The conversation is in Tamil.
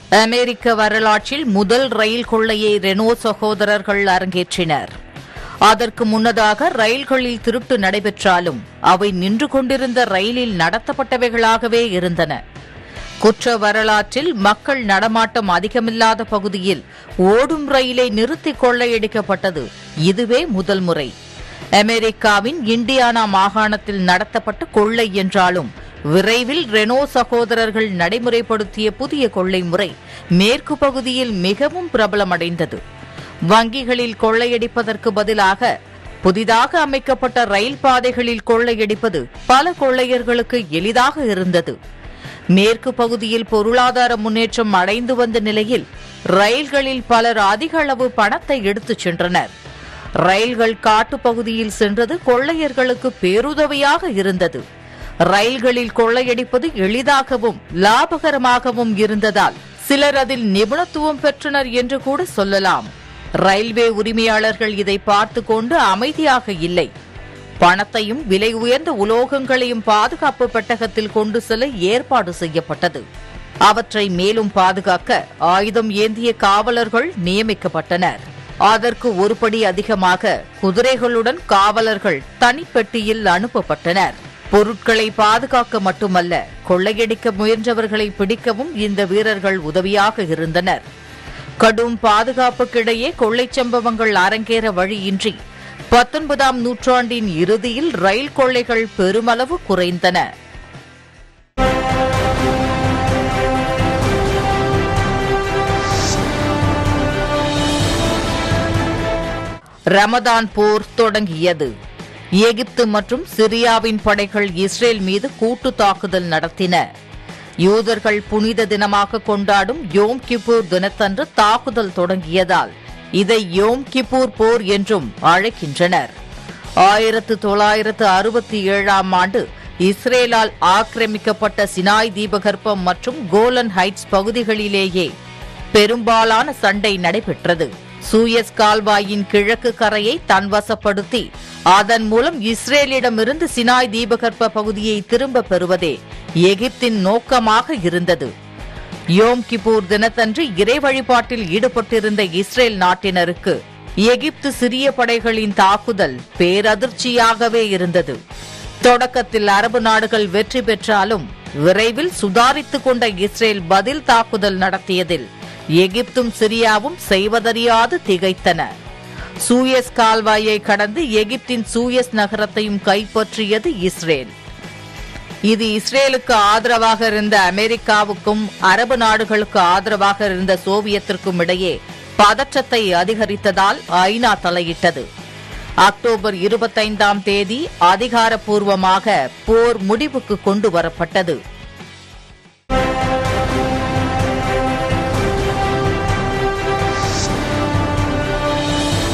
அமெரிக்க வரலாற்றில் முதல் ரயில் கொள்ளையை ரெனோ சகோதரர்கள் அரங்கேற்றினர் அதற்கு முன்னதாக ரயில்களில் திருட்டு நடைபெற்றாலும் அவை நின்று கொண்டிருந்த ரயிலில் நடத்தப்பட்டவைகளாகவே இருந்தன குற்ற வரலாற்றில் மக்கள் நடமாட்டம் அதிகமில்லாத பகுதியில் ஓடும் ரயிலை நிறுத்தி கொள்ளையடிக்கப்பட்டது இதுவே முதல் முறை அமெரிக்காவின் இண்டியானா மாகாணத்தில் நடத்தப்பட்ட கொள்ளை என்றாலும் விரைவில் ரெனோ சகோதரர்கள் நடைமுறைப்படுத்திய புதிய கொள்ளை முறை மேற்கு பகுதியில் மிகவும் பிரபலமடைந்தது வங்கிகளில் கொள்ளையடிப்பதற்கு பதிலாக புதிதாக அமைக்கப்பட்ட ரயில் பாதைகளில் கொள்ளையடிப்பது பல கொள்ளையர்களுக்கு எளிதாக இருந்தது மேற்கு பகுதியில் பொருளாதார முன்னேற்றம் அடைந்து வந்த நிலையில் ரயில்களில் பலர் அதிக அளவு பணத்தை எடுத்துச் சென்றனர் ரயில்கள் காட்டுப்பகுதியில் சென்றது கொள்ளையர்களுக்கு பேருதவியாக இருந்தது ரயில்களில் கொள்ளையடிப்பது எளிதாகவும் லாபகரமாகவும் இருந்ததால் சிலர் அதில் நிபுணத்துவம் பெற்றனர் என்று கூட சொல்லலாம் ரயில்வே உரிமையாளர்கள் இதை பார்த்து கொண்டு அமைதியாக இல்லை பணத்தையும் விலை உயர்ந்த உலோகங்களையும் பாதுகாப்பு பெட்டகத்தில் கொண்டு செல்ல ஏற்பாடு செய்யப்பட்டது அவற்றை மேலும் பாதுகாக்க ஆயுதம் ஏந்திய காவலர்கள் நியமிக்கப்பட்டனர் அதற்கு ஒருபடி அதிகமாக குதிரைகளுடன் காவலர்கள் தனிப்பெட்டியில் அனுப்பப்பட்டனர் பொருட்களை பாதுகாக்க மட்டுமல்ல கொள்ளையடிக்க முயன்றவர்களை பிடிக்கவும் இந்த வீரர்கள் உதவியாக இருந்தனர் கடும் பாதுகாப்புக்கிடையே கொள்ளைச் சம்பவங்கள் அரங்கேற வழியின்றி பத்தொன்பதாம் நூற்றாண்டின் இறுதியில் ரயில் கொள்ளைகள் பெருமளவு குறைந்தன ரமதான் போர் தொடங்கியது எகிப்து மற்றும் சிரியாவின் படைகள் இஸ்ரேல் மீது கூட்டு தாக்குதல் நடத்தின யூதர்கள் புனித தினமாக கொண்டாடும் யோம் கிப்பூர் தினத்தன்று தாக்குதல் தொடங்கியதால் இதை யோம் கிப்பூர் போர் என்றும் அழைக்கின்றனர் ஆயிரத்து தொள்ளாயிரத்து அறுபத்தி ஏழாம் ஆண்டு இஸ்ரேலால் ஆக்கிரமிக்கப்பட்ட சினாய் தீபகற்பம் மற்றும் கோலன் ஹைட்ஸ் பகுதிகளிலேயே பெரும்பாலான சண்டை நடைபெற்றது சூயஸ் கால்வாயின் கிழக்கு கரையை தன்வசப்படுத்தி அதன் மூலம் இஸ்ரேலிடமிருந்து சினாய் தீபகற்ப பகுதியை திரும்ப பெறுவதே எகிப்தின் நோக்கமாக இருந்தது யோம் கிப்பூர் தினத்தன்று இறை வழிபாட்டில் ஈடுபட்டிருந்த இஸ்ரேல் நாட்டினருக்கு எகிப்து சிறிய படைகளின் தாக்குதல் பேரதிர்ச்சியாகவே இருந்தது தொடக்கத்தில் அரபு நாடுகள் வெற்றி பெற்றாலும் விரைவில் சுதாரித்துக் கொண்ட இஸ்ரேல் பதில் தாக்குதல் நடத்தியதில் எகிப்தும் சிரியாவும் செய்வதறியாது திகைத்தன சூயஸ் கால்வாயை கடந்து எகிப்தின் சூயஸ் நகரத்தையும் கைப்பற்றியது இஸ்ரேல் இது இஸ்ரேலுக்கு ஆதரவாக இருந்த அமெரிக்காவுக்கும் அரபு நாடுகளுக்கு ஆதரவாக இருந்த சோவியத்திற்கும் இடையே பதற்றத்தை அதிகரித்ததால் ஐநா தலையிட்டது அக்டோபர் இருபத்தைந்தாம் தேதி அதிகாரப்பூர்வமாக போர் முடிவுக்கு கொண்டு வரப்பட்டது